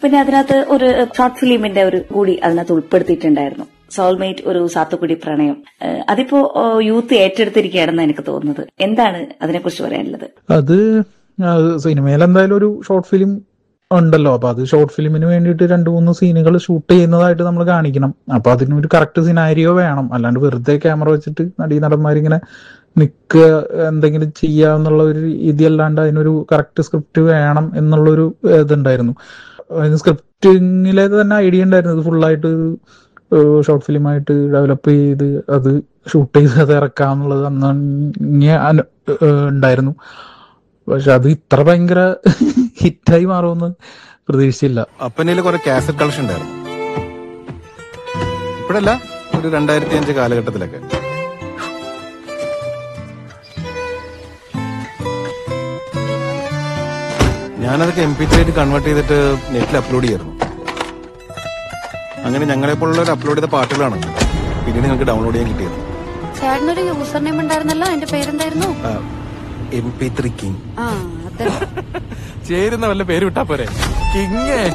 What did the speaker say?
പിന്നെ അതിനകത്ത് ഒരു ഷോർട്ട് ഫിലിമിന്റെ ഒരു കൂടി അതിനകത്ത് ഉൾപ്പെടുത്തിയിട്ടുണ്ടായിരുന്നു സോൾമേറ്റ് ഒരു സാത്തുക്കുടി പ്രണയം ഏഹ് അതിപ്പോ ഏഹ് യൂത്ത് ഏറ്റെടുത്തിരിക്കുകയാണെന്ന് എനിക്ക് തോന്നുന്നത് എന്താണ് അതിനെക്കുറിച്ച് പറയാനുള്ളത് അത് സിനിമയിൽ എന്തായാലും ഒരു ഷോർട്ട് ഫിലിം ഉണ്ടല്ലോ അപ്പൊ അത് ഷോർട്ട് ഫിലിമിന് വേണ്ടിയിട്ട് രണ്ട് മൂന്ന് സീനുകൾ ഷൂട്ട് ചെയ്യുന്നതായിട്ട് നമ്മൾ കാണിക്കണം അപ്പൊ അതിനൊരു കറക്റ്റ് സിനാരിയോ വേണം അല്ലാണ്ട് വെറുതെ ക്യാമറ വെച്ചിട്ട് നടീ നടന്മാരിങ്ങനെ നിൽക്കുക എന്തെങ്കിലും ചെയ്യുക എന്നുള്ള ഒരു രീതിയല്ലാണ്ട് അതിനൊരു കറക്റ്റ് സ്ക്രിപ്റ്റ് വേണം എന്നുള്ളൊരു ഇതുണ്ടായിരുന്നു അതിന് സ്ക്രിപ്റ്റിങ്ങിലെ തന്നെ ഐഡിയ ഉണ്ടായിരുന്നു ഇത് ഫുള്ളായിട്ട് ഷോർട്ട് ഫിലിമായിട്ട് ഡെവലപ്പ് ചെയ്ത് അത് ഷൂട്ട് ചെയ്ത് അത് ഇറക്കാം എന്നുള്ളത് അന്ന് അനു ഏഹ് ഉണ്ടായിരുന്നു പക്ഷെ അത് ഇത്ര ഭയങ്കര ഹിറ്റായി മാറുമെന്ന് പ്രതീക്ഷിച്ചില്ല അപ്പനയിൽ കുറെ കാസറ്റ് കളക്ഷൻ ഉണ്ടായിരുന്നു ഇപ്പോഴല്ല ഒരു രണ്ടായിരത്തി അഞ്ച് കാലഘട്ടത്തിലൊക്കെ ഞാനതൊക്കെ എം പി ത്രീ ആയിട്ട് കൺവേർട്ട് ചെയ്തിട്ട് നെറ്റിൽ അപ്ലോഡ് ചെയ്യായിരുന്നു അങ്ങനെ ഞങ്ങളെ പോലുള്ളവർ അപ്ലോഡ് ചെയ്ത പാട്ടുകളാണ് പിന്നീട് ഞങ്ങൾക്ക് ഡൗൺലോഡ് ചെയ്യാൻ കിട്ടിയത് ചേട്ടനൊരു യൂസർ നെയിം ഉണ്ടായിരുന്നല്ലോ എന്റെ പേരെന്തായിരുന്നു എം പി ത്രീ കിങ് ആ അതെ ചേരുന്ന വല്ല പേര് വിട്ടാ പോരെ കിങ്